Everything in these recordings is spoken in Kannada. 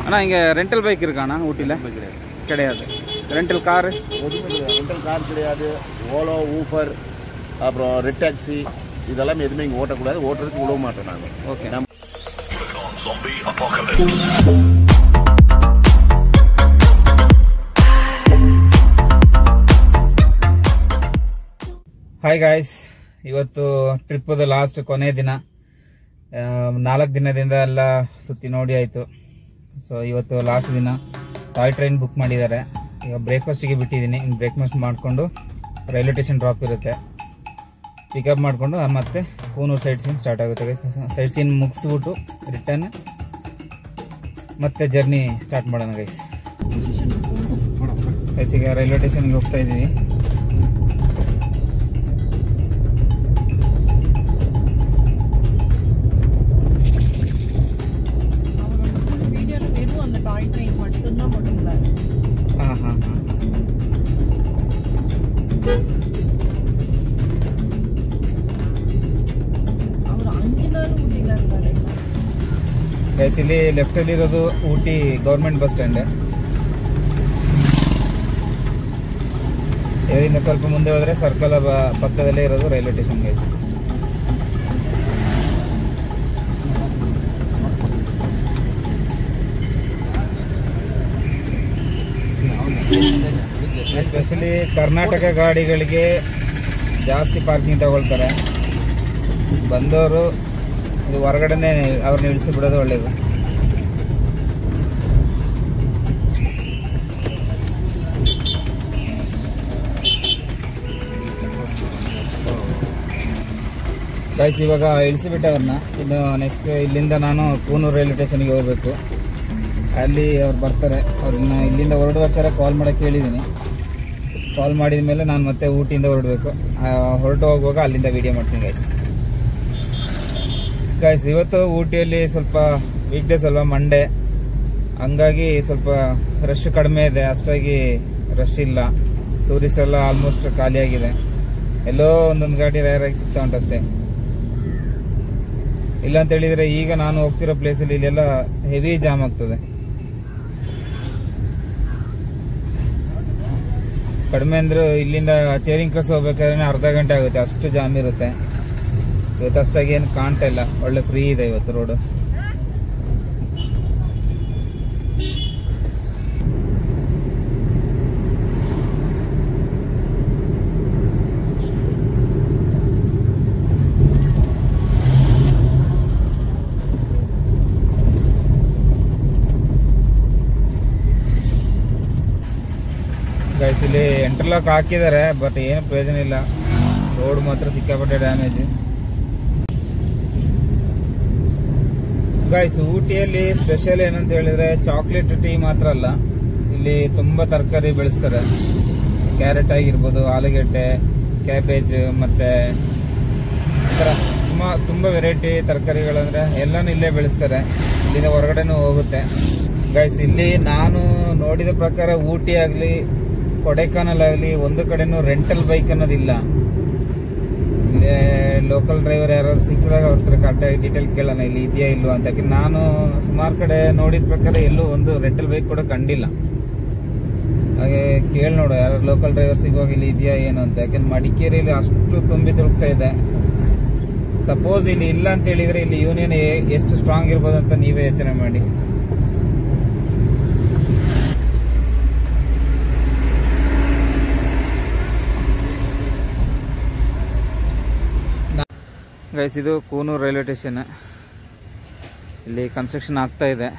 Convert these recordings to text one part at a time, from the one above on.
அண்ணா இங்கே ரெண்டல் பைக் இருக்காண்ணா ஊட்டியில் கிடையாது கிடையாது ரெண்டல் காரு எதுவுமே கிடையாது ரெண்டல் கார் கிடையாது ஓலோ ஊஃபர் அப்புறம் ரெட் டாக்ஸி இதெல்லாம் எதுவுமே இங்கே ஓட்டக்கூடாது ஓட்டுறதுக்கு விட மாட்டோம் நாங்கள் ஓகே நம்ம Zombie apocalypse. ಹಾಯ್ ಗಾಯ್ಸ್ ಇವತ್ತು ಟ್ರಿಪ್ಪದ ಲಾಸ್ಟ್ ಕೊನೆ ದಿನ ನಾಲ್ಕು ದಿನದಿಂದ ಎಲ್ಲ ಸುತ್ತಿ ನೋಡಿ ಆಯಿತು ಸೊ ಇವತ್ತು ಲಾಸ್ಟ್ ದಿನ ಟಾಯ್ ಟ್ರೈನ್ ಬುಕ್ ಮಾಡಿದ್ದಾರೆ ಈಗ ಬ್ರೇಕ್ಫಾಸ್ಟಿಗೆ ಬಿಟ್ಟಿದ್ದೀನಿ ಇನ್ನು ಬ್ರೇಕ್ಫಾಸ್ಟ್ ಮಾಡಿಕೊಂಡು ರೈಲ್ವೆ ಸ್ಟೇಷನ್ ಡ್ರಾಪ್ ಇರುತ್ತೆ ಪಿಕಪ್ ಮಾಡಿಕೊಂಡು ಮತ್ತೆ ಕೂನೂರು ಸೈಡ್ ಸೀನ್ ಸ್ಟಾರ್ಟ್ ಆಗುತ್ತೆ ಸೈಡ್ ಸೀನ್ ಮುಗಿಸ್ಬಿಟ್ಟು ರಿಟರ್ನ್ ಮತ್ತೆ ಜರ್ನಿ ಸ್ಟಾರ್ಟ್ ಮಾಡೋಣ ಗೈಸ್ ಗೈಸ್ ಈಗ ರೈಲ್ವೆ ಸ್ಟೇಷನ್ಗೆ ಹೋಗ್ತಾ ಇದ್ದೀವಿ வீடியோல வெறும் அந்த டாய் ட்ரெயின் மட்டும்தான் போட்டிருந்தாரு ಹಾಂ ಹಾಂ ಹಾಂ அவர் அஞ்சு நாள் ஊட்டில இருந்தாரு ಗೈಸ್ ಇಲ್ಲಿ ಲೆಫ್ಟ್ ಅಲ್ಲಿ ಇರೋದು ಊಟಿ ಗೌರ್ಮೆಂಟ್ ಬಸ್ ಸ್ಟ್ಯಾಂಡ್ ಇದರಿಂದ ಸ್ವಲ್ಪ ಮುಂದೆ ಹೋದ್ರೆ ಸರ್ಕಲ್ ಪಕ್ಕದಲ್ಲೇ ಇರೋದು railway station guys especially Karnataka ಗಾಡಿಗಳಿಗೆ ಜಾಸ್ತಿ ಪಾರ್ಕಿಂಗ್ ತಗೊಳ್ತಾರೆ ಬಂದವರು ಇದು ಹೊರಗಡೆನೆ ಅವ್ರನ್ನ ಇಳಿಸಿ ಬಿಡೋದು ಒಳ್ಳೇದು ಗೈಸ್ ಇವಾಗ ಇಳಿಸಿಬಿಟ್ಟೆ ಅವ್ರನ್ನ ಇನ್ನು ನೆಕ್ಸ್ಟ್ ಇಲ್ಲಿಂದ ನಾನು ಕೂನೂರು ರೈಲ್ವೆ ಸ್ಟೇಷನ್ಗೆ ಹೋಗ್ಬೇಕು ಅಲ್ಲಿ ಅವ್ರು ಬರ್ತಾರೆ ಅವ್ರನ್ನ ಇಲ್ಲಿಂದ ಹೊರಡ್ಬೇಕಾದ್ರೆ ಕಾಲ್ ಮಾಡೋಕ್ಕೆ ಹೇಳಿದ್ದೀನಿ ಕಾಲ್ ಮಾಡಿದ ಮೇಲೆ ನಾನು ಮತ್ತೆ ಊಟಿಯಿಂದ ಹೊರಡಬೇಕು ಹೊರಟು ಹೋಗುವಾಗ ಅಲ್ಲಿಂದ ವಿಡಿಯೋ ಮಾಡ್ತೀನಿ ಗೈಸ್ ಗೈಸ್ ಇವತ್ತು ಊಟಿಯಲ್ಲಿ ಸ್ವಲ್ಪ ವೀಕ್ ಡೇಸ್ ಅಲ್ವಾ ಮಂಡೇ ಹಂಗಾಗಿ ಸ್ವಲ್ಪ ರಶ್ ಕಡಿಮೆ ಇದೆ ಅಷ್ಟಾಗಿ ರಶ್ ಇಲ್ಲ ಟೂರಿಸ್ಟ್ ಎಲ್ಲ ಆಲ್ಮೋಸ್ಟ್ ಖಾಲಿಯಾಗಿದೆ ಎಲ್ಲೋ ಒಂದೊಂದು ಗಾಡಿ ರೇರ್ ಆಗಿ ಸಿಗ್ತಾ ಉಂಟು ಅಷ್ಟೇ ಇಲ್ಲ ಅಂತ ಹೇಳಿದ್ರೆ ಈಗ ನಾನು ಹೋಗ್ತಿರೋ ಪ್ಲೇಸಲ್ಲಿ ಇಲ್ಲೆಲ್ಲ ಹೆವಿ ಜಾಮ್ ಆಗ್ತದೆ ಕಡಿಮೆ ಅಂದ್ರೆ ಇಲ್ಲಿಂದ ಚೇರಿಂಗ್ ಕ್ರಾಸ್ ಹೋಗ್ಬೇಕಾದ್ರೆ ಅರ್ಧ ಗಂಟೆ ಆಗುತ್ತೆ ಅಷ್ಟು ಜಾಮ್ ಇರುತ್ತೆ ಇವತ್ತು ಅಷ್ಟಾಗಿ ಏನು ಕಾಣ್ತಾ ಇಲ್ಲ ಒಳ್ಳೆ ಫ್ರೀ ಇದೆ ಇವತ್ತು ರೋಡ್ ಗೈಸ್ ಇಲ್ಲಿ ಎಂಟರ್ಲಾಕ್ ಹಾಕಿದ್ದಾರೆ ಬಟ್ ಏನು ಪ್ರಯೋಜನ ಇಲ್ಲ ರೋಡ್ ಮಾತ್ರ ಸಿಕ್ಕಾಪಟ್ಟೆ ಡ್ಯಾಮೇಜ್ ಗೈಸ್ ಊಟಿಯಲ್ಲಿ ಸ್ಪೆಷಲ್ ಏನಂತ ಹೇಳಿದ್ರೆ ಚಾಕ್ಲೇಟ್ ಟೀ ಮಾತ್ರ ಅಲ್ಲ ಇಲ್ಲಿ ತುಂಬಾ ತರಕಾರಿ ಬೆಳೆಸ್ತಾರೆ ಕ್ಯಾರೆಟ್ ಆಗಿರ್ಬೋದು ಆಲೂಗೆಡ್ಡೆ ಕ್ಯಾಬೇಜ್ ಮತ್ತೆ ಈ ಥರ ತುಂಬ ತುಂಬ ವೆರೈಟಿ ತರಕಾರಿಗಳಂದ್ರೆ ಎಲ್ಲಾನು ಇಲ್ಲೇ ಬೆಳೆಸ್ತಾರೆ ಇಲ್ಲಿಂದ ಹೊರಗಡೆನೂ ಹೋಗುತ್ತೆ ಗೈಸ್ ಇಲ್ಲಿ ನಾನು ನೋಡಿದ ಪ್ರಕಾರ ಊಟಿ ಆಗಲಿ ಕೊಡೈಕಾನಲ್ ಆಗಲಿ ಒಂದು ಕಡೆನೂ ರೆಂಟಲ್ ಬೈಕ್ ಅನ್ನೋದಿಲ್ಲ ಇಲ್ಲಿ ಲೋಕಲ್ ಡ್ರೈವರ್ ಯಾರು ಸಿಕ್ಕಿದಾಗ ಅವ್ರ ಹತ್ರ ಕರೆಕ್ಟಾಗಿ ಡೀಟೇಲ್ ಕೇಳೋಣ ಇಲ್ಲಿ ಇದೆಯಾ ಇಲ್ವಾ ಅಂತ ಯಾಕೆ ನಾನು ಸುಮಾರು ಕಡೆ ನೋಡಿದ ಪ್ರಕಾರ ಎಲ್ಲೂ ಒಂದು ರೆಂಟಲ್ ಬೈಕ್ ಕೂಡ ಕಂಡಿಲ್ಲ ಹಾಗೆ ಕೇಳಿ ನೋಡು ಯಾರು ಲೋಕಲ್ ಡ್ರೈವರ್ ಸಿಗುವಾಗ ಇಲ್ಲಿ ಇದೆಯಾ ಏನು ಅಂತ ಯಾಕೆಂದ್ರೆ ಮಡಿಕೇರಿಯಲ್ಲಿ ಅಷ್ಟು ತುಂಬಿ ತುಳುಕ್ತಾ ಇದೆ ಸಪೋಸ್ ಇಲ್ಲಿ ಇಲ್ಲ ಅಂತ ಹೇಳಿದ್ರೆ ಇಲ್ಲಿ ಯೂನಿಯನ್ ಎಷ್ಟು ಸ್ಟ್ರಾಂಗ್ ಇರ್ಬೋದು ಅಂತ ನೀವೇ ಯೋಚನೆ ಮಾಡಿ ಗೈಸ್ ಇದು ಕೂನೂರು ರೈಲ್ವೆ ಸ್ಟೇಷನ್ ಇಲ್ಲಿ ಕನ್ಸ್ಟ್ರಕ್ಷನ್ ಆಗ್ತಾ ಇದೆ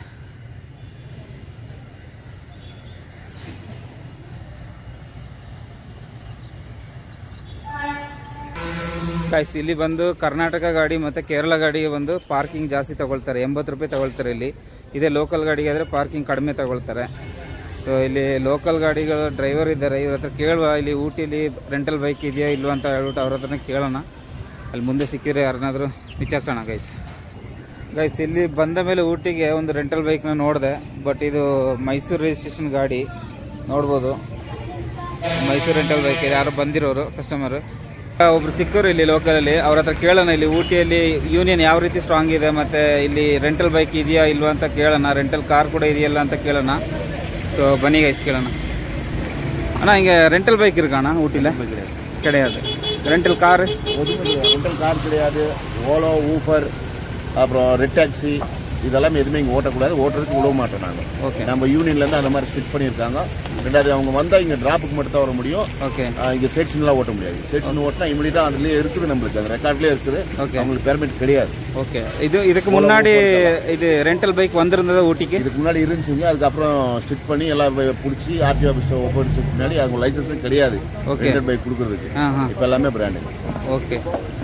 ಗೈಸ್ ಇಲ್ಲಿ ಬಂದು ಕರ್ನಾಟಕ ಗಾಡಿ ಮತ್ತೆ ಕೇರಳ ಗಾಡಿಗೆ ಬಂದು ಪಾರ್ಕಿಂಗ್ ಜಾಸ್ತಿ ತಗೊಳ್ತಾರೆ ಎಂಬತ್ತು ರೂಪಾಯಿ ತಗೊಳ್ತಾರೆ ಇಲ್ಲಿ ಇದೇ ಲೋಕಲ್ ಗಾಡಿಗೆ ಆದರೆ ಪಾರ್ಕಿಂಗ್ ಕಡಿಮೆ ತಗೊಳ್ತಾರೆ ಸೊ ಇಲ್ಲಿ ಲೋಕಲ್ ಗಾಡಿಗಳ ಡ್ರೈವರ್ ಇದ್ದಾರೆ ಇವ್ರ ಹತ್ರ ಕೇಳುವ ಇಲ್ಲಿ ಊಟಿಲಿ ರೆಂಟಲ್ ಬೈಕ್ ಇದೆಯಾ ಇಲ್ವಾ ಅಂತ ಹೇಳ್ಬಿಟ್ಟು ಅವ್ರ ಹತ್ರನೇ ಕೇಳೋಣ ಅಲ್ಲಿ ಮುಂದೆ ಸಿಕ್ಕಿದ್ರೆ ಯಾರನ್ನಾದ್ರೂ ವಿಚಾರಿಸೋಣ ಗೈಸ್ ಗೈಸ್ ಇಲ್ಲಿ ಬಂದ ಮೇಲೆ ಊಟಿಗೆ ಒಂದು ರೆಂಟಲ್ ಬೈಕ್ನ ನೋಡಿದೆ ಬಟ್ ಇದು ಮೈಸೂರು ರಿಜಿಸ್ಟ್ರೇಷನ್ ಗಾಡಿ ನೋಡ್ಬೋದು ಮೈಸೂರು ರೆಂಟಲ್ ಬೈಕ್ ಯಾರು ಬಂದಿರೋರು ಕಸ್ಟಮರ್ ಒಬ್ರು ಸಿಕ್ಕರು ಇಲ್ಲಿ ಲೋಕಲಲ್ಲಿ ಅವ್ರ ಹತ್ರ ಕೇಳೋಣ ಇಲ್ಲಿ ಊಟಿಯಲ್ಲಿ ಯೂನಿಯನ್ ಯಾವ ರೀತಿ ಸ್ಟ್ರಾಂಗ್ ಇದೆ ಮತ್ತೆ ಇಲ್ಲಿ ರೆಂಟಲ್ ಬೈಕ್ ಇದೆಯಾ ಇಲ್ವಾ ಅಂತ ಕೇಳೋಣ ರೆಂಟಲ್ ಕಾರ್ ಕೂಡ ಇದೆಯಲ್ಲ ಅಂತ ಕೇಳೋಣ ಸೊ ಬನ್ನಿ ಗೈಸ್ ಕೇಳೋಣ ಅಣ್ಣ ಹಿಂಗೆ ರೆಂಟல் பைக் இருக்காண்ணா ஊட்டியில் கிடையாது ரெண்டல் காரு ரெண்டல் கார் கிடையாது ஓலோ ஊஃபர் அப்புறம் ரெட் டாக்ஸி இதெல்லாம் எதுவுமே இங்கே ஓட்டக்கூடாது ஓட்டுறதுக்கு விட மாட்டோம் நாங்கள் ஓகே நம்ம யூனியன்லேருந்து அந்த மாதிரி ஃபிட் பண்ணியிருக்காங்க ரெண்டாவது அவங்க வந்தால் இங்கே டிராப்புக்கு மட்டும் தான் வர முடியும் ஓகே ஆஹ் இங்க செக்ஷன்லாம் ஓட்ட முடியாது செக்ஷன் ஓட்டினா இமீடியட்டா அதுலயே இருக்குது நம்மளுக்கு அந்த ரெக்கார்ட்லயே இருக்குது Okay. அவங்களுக்கு பெர்மிட் கிடையாது ஓகே இது இதுக்கு முன்னாடி இது ரெண்டல் பைக் வந்திருந்ததா ஊட்டிக்கு இதுக்கு முன்னாடி இருந்துச்சுங்க அதுக்கப்புறம் ஸ்டிச் பண்ணி எல்லாம் பிடிச்சி ஆர்டிஓ ஆஃபீஸ் ஒப்படைச்சதுக்கு முன்னாடி அவங்க லைசன்ஸும் கிடையாது Okay. ரெண்டட் பைக் கொடுக்கறதுக்கு ஆஹா இப்போ எல்லாமே பிராண்டு ಓಕೆ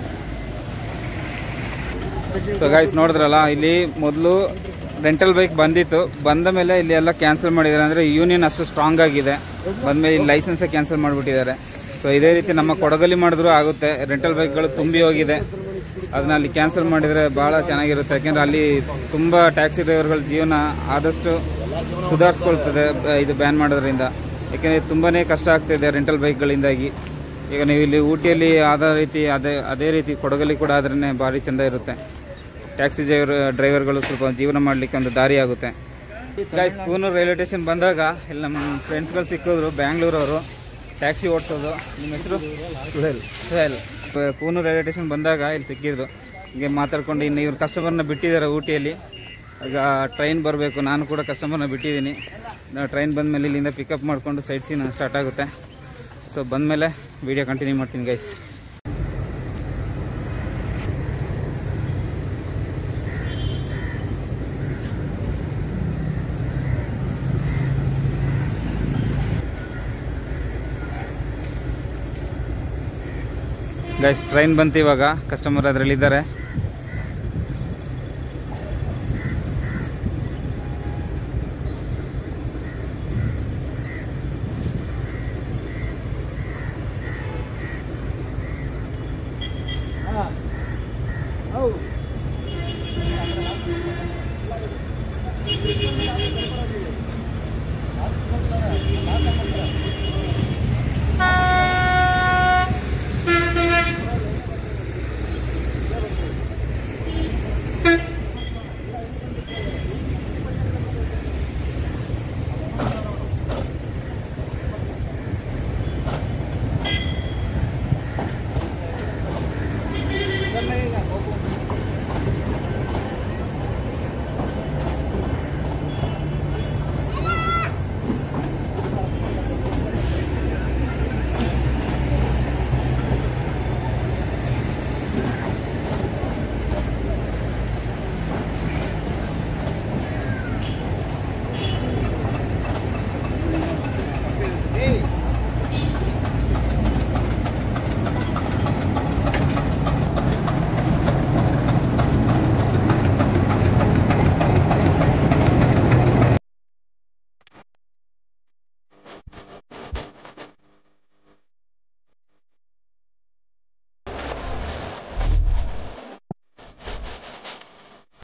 ಸೊ ಗೈಸ್ ನೋಡಿದ್ರಲ್ಲ ಇಲ್ಲಿ ಮೊದಲು ರೆಂಟಲ್ ಬೈಕ್ ಬಂದಿತ್ತು ಬಂದ ಮೇಲೆ ಇಲ್ಲಿ ಎಲ್ಲ ಕ್ಯಾನ್ಸಲ್ ಮಾಡಿದ್ದಾರೆ ಅಂದರೆ ಯೂನಿಯನ್ ಅಷ್ಟು ಸ್ಟ್ರಾಂಗ್ ಆಗಿದೆ ಬಂದಮೇಲೆ ಇಲ್ಲಿ ಲೈಸೆನ್ಸೇ ಕ್ಯಾನ್ಸಲ್ ಮಾಡಿಬಿಟ್ಟಿದ್ದಾರೆ ಸೊ ಇದೇ ರೀತಿ ನಮ್ಮ ಕೊಡಗಲ್ಲಿ ಮಾಡಿದ್ರು ಆಗುತ್ತೆ ರೆಂಟಲ್ ಬೈಕ್ಗಳು ತುಂಬಿ ಹೋಗಿದೆ ಅದನ್ನ ಅಲ್ಲಿ ಕ್ಯಾನ್ಸಲ್ ಮಾಡಿದರೆ ಭಾಳ ಚೆನ್ನಾಗಿರುತ್ತೆ ಯಾಕೆಂದರೆ ಅಲ್ಲಿ ತುಂಬ ಟ್ಯಾಕ್ಸಿ ಡ್ರೈವರ್ಗಳ ಜೀವನ ಆದಷ್ಟು ಸುಧಾರಿಸ್ಕೊಳ್ತದೆ ಬ- ಇದು ಬ್ಯಾನ್ ಮಾಡೋದ್ರಿಂದ ಯಾಕೆಂದರೆ ತುಂಬಾ ಕಷ್ಟ ಆಗ್ತಿದೆ ರೆಂಟಲ್ ಬೈಕ್ಗಳಿಂದಾಗಿ ಈಗ ನೀವು ಇಲ್ಲಿ ಊಟಿಯಲ್ಲಿ ಆದ ರೀತಿ ಅದೇ ಅದೇ ರೀತಿ ಕೊಡಗಲ್ಲಿ ಕೂಡ ಆದ್ರೇ ಭಾರಿ ಚಂದ ಇರುತ್ತೆ ಟ್ಯಾಕ್ಸಿ ಡ್ರೈವರ್ ಡ್ರೈವರ್ಗಳು ಸ್ವಲ್ಪ ಜೀವನ ಮಾಡಲಿಕ್ಕೆ ಒಂದು ದಾರಿ ಆಗುತ್ತೆ ಗೈಸ್ ಕೂನೂರು ರೈಲ್ವೆ ಸ್ಟೇಷನ್ ಬಂದಾಗ ಇಲ್ಲಿ ನಮ್ಮ ಫ್ರೆಂಡ್ಸ್ಗಳು ಸಿಕ್ಕಿದ್ರು ಬ್ಯಾಂಗ್ಳೂರವರು ಟ್ಯಾಕ್ಸಿ ಓಡಿಸೋದು ನಿಮ್ಮ ಹೆಸರು ಸುಹೇಲ್ ಸುಹೇಲ್ ಕೂನೂರು ರೈಲ್ವೆ ಸ್ಟೇಷನ್ ಬಂದಾಗ ಇಲ್ಲಿ ಸಿಕ್ಕಿದ್ರು ಹೀಗೆ ಮಾತಾಡ್ಕೊಂಡು ಇನ್ನು ಇವ್ರು ಕಸ್ಟಮರ್ನ ಬಿಟ್ಟಿದ್ದಾರೆ ಊಟಿಯಲ್ಲಿ ಈಗ ಟ್ರೈನ್ ಬರಬೇಕು ನಾನು ಕೂಡ ಕಸ್ಟಮರ್ನ ಬಿಟ್ಟಿದ್ದೀನಿ ಟ್ರೈನ್ ಬಂದಮೇಲೆ ಇಲ್ಲಿಂದ ಪಿಕಪ್ ಮಾಡಿಕೊಂಡು ಸೈಡ್ ಸೀನ್ ಸ್ಟಾರ್ಟ್ ಆಗುತ್ತೆ ಸೊ ಬಂದಮೇಲೆ ವಿಡಿಯೋ ಕಂಟಿನ್ಯೂ ಮಾಡ್ತೀನಿ ಗೈಸ್ ಗೈಸ್ ಟ್ರೈನ್ ಬಂತು ಇವಾಗ ಕಸ್ಟಮರ್ ಅದರಲ್ಲಿದ್ದಾರೆ